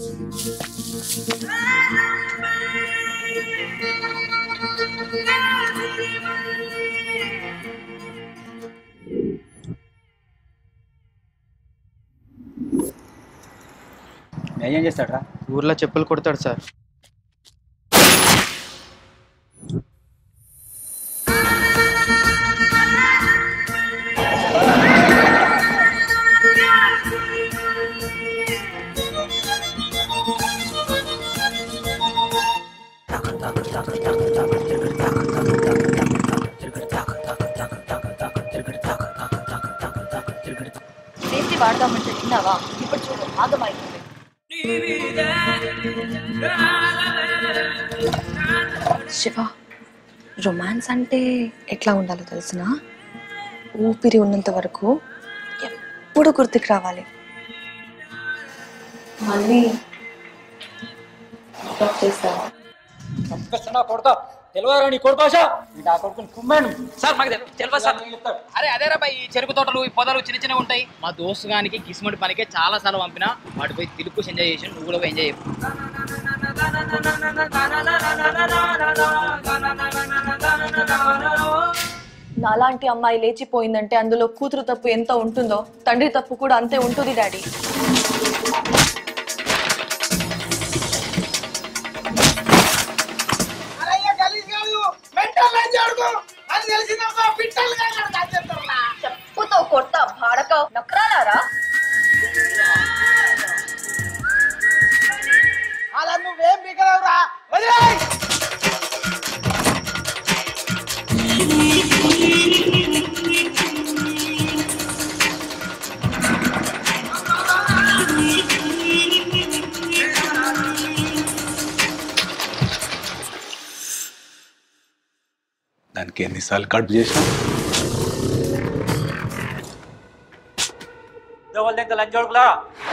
ఏం చేస్తాడరా ఊర్లో చెప్పులు కొడతాడు సార్ సేఫ్టీ వాడదామంటే విన్నావా ఇప్పుడు చూడు ఆగమైపోయింది శివ రొమాన్స్ అంటే ఎట్లా ఉండాలో తెలిసిన ఊపిరి ఉన్నంత వరకు ఎప్పుడు గుర్తుకు రావాలి మళ్ళీ stop చేస్తావా చంపేస్తున్నా కొడతా తెలియదు నీ కొడు భాష ఇంకా ఆ కొడుకుని కుమ్మాను సార్ మాకు తెలు- తెలియదు సార్ అరే అదేరా బా, ఈ చెరుకు తోటలు ఈ పొదలు చిన్న చిన్నగా ఉంటాయి మా దోస్తు గానికి కిస్మటి పనికే చాలా సార్లు పంపిన వాటి పోయి తిరుపు ఎంజాయ్ చేసి నువ్వు కూడా పోయి ఎంజాయ్ చెప్పు నాలాంటి అమ్మాయి లేచిపోయిందంటే అందులో కూతురు తప్పు ఎంత ఉంటుందో తండ్రి తప్పు కూడా అంతే ఉంటుంది డాడీ అరయ్య గలీజ్ కాదు మెంటల్ లంచ్ అడుగు అది తెలిసిందమ్మా పిట్టలు కాదు చెప్పుతో కొట్ట భాడక నక్రాలారా అలా నువ్వేం మిగలవురా వదిలేయ్ దానికి ఎన్నిసార్లు కట్ చేసినా వాళ్ళ దగ్గర లంచ్ కొడుకులా